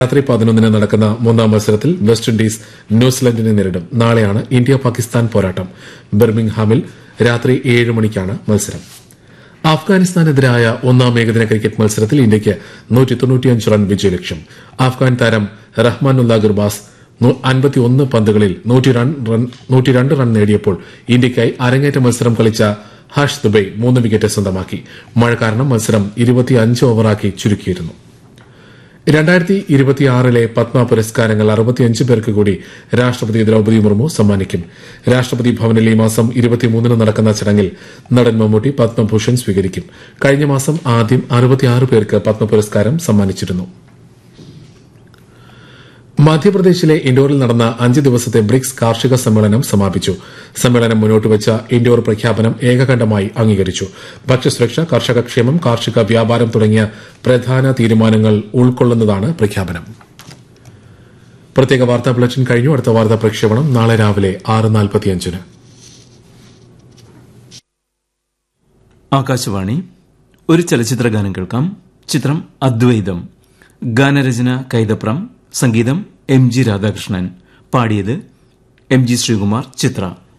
രാത്രി പതിനൊന്നിന് നടക്കുന്ന മൂന്നാം മത്സരത്തിൽ വെസ്റ്റ് ഇൻഡീസ് ന്യൂസിലൻഡിനെ നേരിടും നാളെയാണ് ഇന്ത്യ പാകിസ്ഥാൻ പോരാട്ടം ബിർമിംഗ്ഹാമിൽ രാത്രി ഏഴ് മണിക്കാണ് മത്സരം അഫ്ഗാനിസ്ഥാനെതിരായ ഒന്നാം ഏകദിന ക്രിക്കറ്റ് മത്സരത്തിൽ ഇന്ത്യയ്ക്ക് നൂറ്റി തൊണ്ണൂറ്റിയഞ്ച് റൺ വിജയലക്ഷ്യം അഫ്ഗാൻ താരം റഹ്മാനുല്ല ഗുർബാസ് അൻപത്തിയൊന്ന് പന്തുകളിൽ നൂറ്റിരണ്ട് റൺ നേടിയപ്പോൾ ഇന്ത്യയ്ക്കായി അരങ്ങേറ്റ മത്സരം കളിച്ച ഹർഷ് ദുബൈ മൂന്ന് വിക്കറ്റ് സ്വന്തമാക്കി മഴ കാരണം മത്സരം ഇരുപത്തിയഞ്ച് ഓവറാക്കി ചുരുക്കിയിരുന്നു രണ്ടായിരത്തി ഇരുപത്തിയാറിലെ പത്മ പുരസ്കാരങ്ങൾ അറുപത്തിയഞ്ച് പേർക്ക് കൂടി രാഷ്ട്രപതി ദ്രൌപദി മുർമു സമ്മാനിക്കും രാഷ്ട്രപതി ഭവനിൽ ഈ മാസം ഇരുപത്തിമൂന്നിന് നടക്കുന്ന ചടങ്ങിൽ നടൻ മമ്മൂട്ടി പത്മഭൂഷൺ സ്വീകരിക്കും കഴിഞ്ഞ മാസം ആദ്യം അറുപത്തിയാറ് പേർക്ക് പത്മ പുരസ്കാരം സമ്മാനിച്ചിരുന്നു മധ്യപ്രദേശിലെ ഇൻഡോറിൽ നടന്ന അഞ്ച് ദിവസത്തെ ബ്രിക്സ് കാർഷിക സമ്മേളനം സമാപിച്ചു സമ്മേളനം മുന്നോട്ട് വെച്ച ഇൻഡോർ പ്രഖ്യാപനം ഏകകണ്ഠമായി അംഗീകരിച്ചു ഭക്ഷ്യസുരക്ഷ കർഷകക്ഷേമം കാർഷിക വ്യാപാരം തുടങ്ങിയ പ്രധാന തീരുമാനങ്ങൾ ഉൾക്കൊള്ളുന്നതാണ് പ്രഖ്യാപനം പ്രത്യേക വാർത്താ ബുള്ളറ്റിൻ കഴിഞ്ഞു അടുത്ത വാർത്താ പ്രക്ഷേപണം നാളെ രാവിലെ ആറ് നാൽപ്പത്തിയഞ്ചിന് ആകാശവാണി ഒരു ചലച്ചിത്ര ഗാനം കേൾക്കാം ചിത്രം അദ്വൈതം ഗാനരചന കൈതപ്രം സംഗീതം എം ജി രാധാകൃഷ്ണൻ പാടിയത് എം ജി ശ്രീകുമാർ ചിത്ര